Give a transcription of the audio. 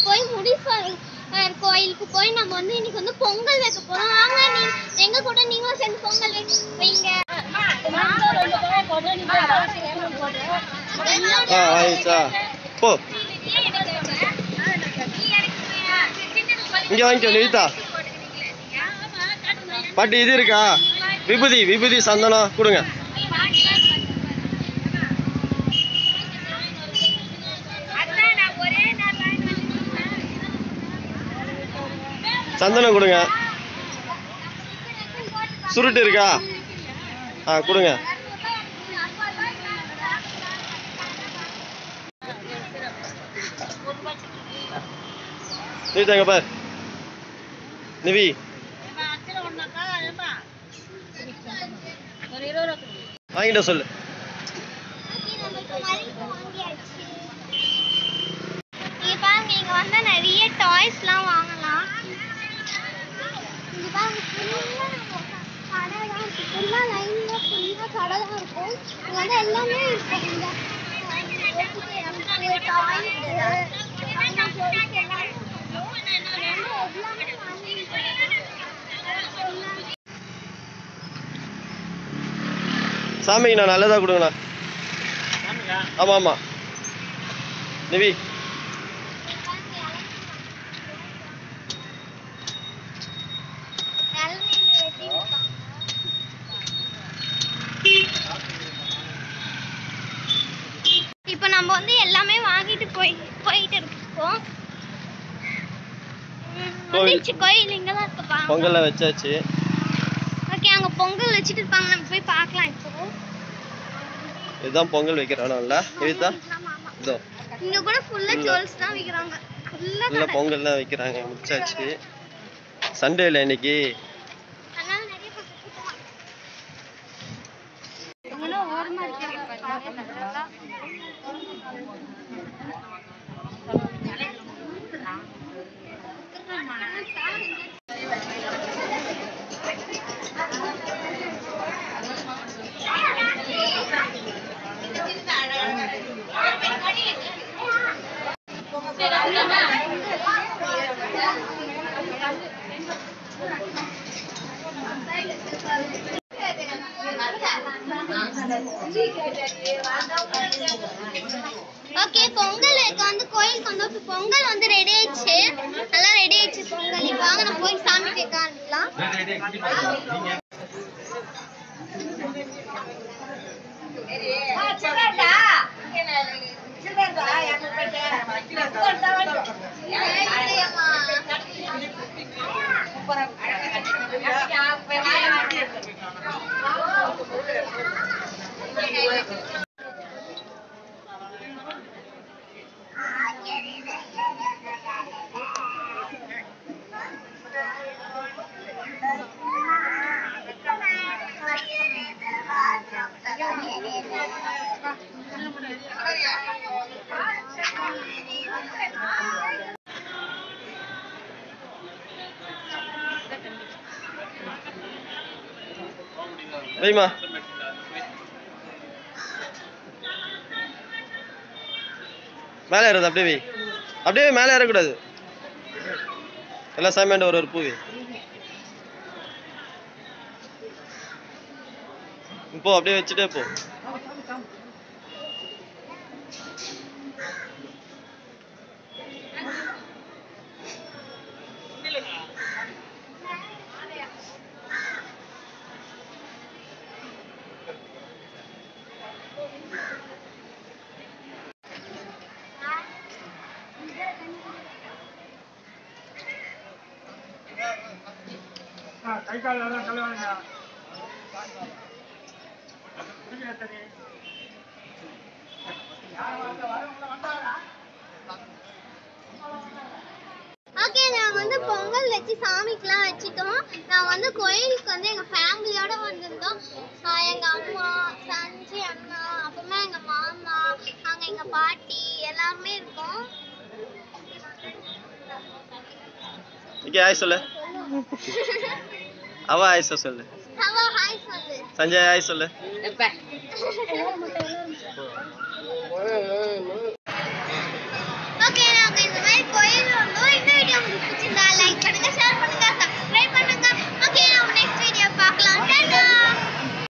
போய் முனீஸ்வரர் கோயிலுக்கு போய் நம்ம வந்து இன்னைக்கு வந்து பொங்கல் வைக்க போறோம் வாங்க நீ எங்க கூட நீங்களும் சேர்ந்து பொங்கல் வை- வைங்க ஆ ஆயிடுச்சா போ இங்க வாங்கிக்கோ நிவிதா பாட்டி இது இருக்கா விபூதி விபூதி சந்தனம் கொடுங்க சந்தனம் கொடுங்க சுருட்டு இருக்கா ஆ கொடுங்க நிவிதா இங்க பார் நிவி வாங்கிட்ட சொல்லு இங்க பாருங்க இங்க வந்தா நிறைய டாய்ஸ்லாம் வாங்கலாம் இங்க பாருங்க ஃபுல்லா கடை தான் இருக்கு ஃபுல்லா லைன்ல ஃபுல்லா கடை தான் இருக்கும் இங்க வந்து எல்லாமே இருக்கும் இங்க சாமிக்கு நான் நல்லதா கொடுங்கண்ணா ஆமா ஆமா நிவி இப்போ நம்ம வந்து எல்லாமே வாங்கிட்டு போய் போயிட்டு இருக்கோம் ம், கோயில். வந்துருச்சு கோயில் இங்க தான் இருக்கு பாருங்க பொங்கல்ல வச்சாச்சு ஓகே அங்க பொங்கல் வச்சுட்டு இருப்பாங்க நம்ம போய் பார்க்கலாம் இப்போ இதுதான் பொங்கல் வைக்கிற இடம்ல நிவிதா ஆமா, ஆமா. இதோ இங்க கூட ஃபுல்லா உள்ள. ஜுவல்ஸ் தான் விக்கிறாங்க ஃபுல்லா உள்ள கடை பொங்கல்லாம் வைக்கிறாங்க முடிச்சாச்சு சண்டேல இன்னைக்கு அதனால நிறைய பேர் கூட்டமா இருக்கு. ஓகே பொங்கல் வைக்க வந்து கோயிலுக்கு வந்து இப்ப பொங்கல் வந்து ரெடி ஆயிடுச்சு நல்லா ரெடி ஆயிடுச்சு பொங்கல் இப்போ வாங்க நம்ம போய் சாமி கேட்க ஆரம்பிக்கலாம் வைமா மேலே ஏறது அப்படியே வை அப்படியே வை, மேலே ஏறக்கூடாது எல்லாம் சாமியாண்ட ஒரு ஒரு பூ வை போ அப்படியே வச்சுட்டே போ ஓகே நான் வந்து பொங்கல் வச்சு சாமிக்கெல்லாம் வச்சுட்டோம் நான் வந்து கோயிலுக்கு வந்து எங்க ஃபேமிலியோட வந்திருந்தோம் ஆஹ் எங்க அம்மா சஞ்சி அண்ணா அப்புறமா எங்க மாமா அங்க எங்க பாட்டி எல்லாருமே இருக்கோம் ஓகே ஹாய் சொல்லு அவ ஹாய் சொல்லு ஹலோ ஹாய் சொல்லு சஞ்சய் ஹாய் சொல்லு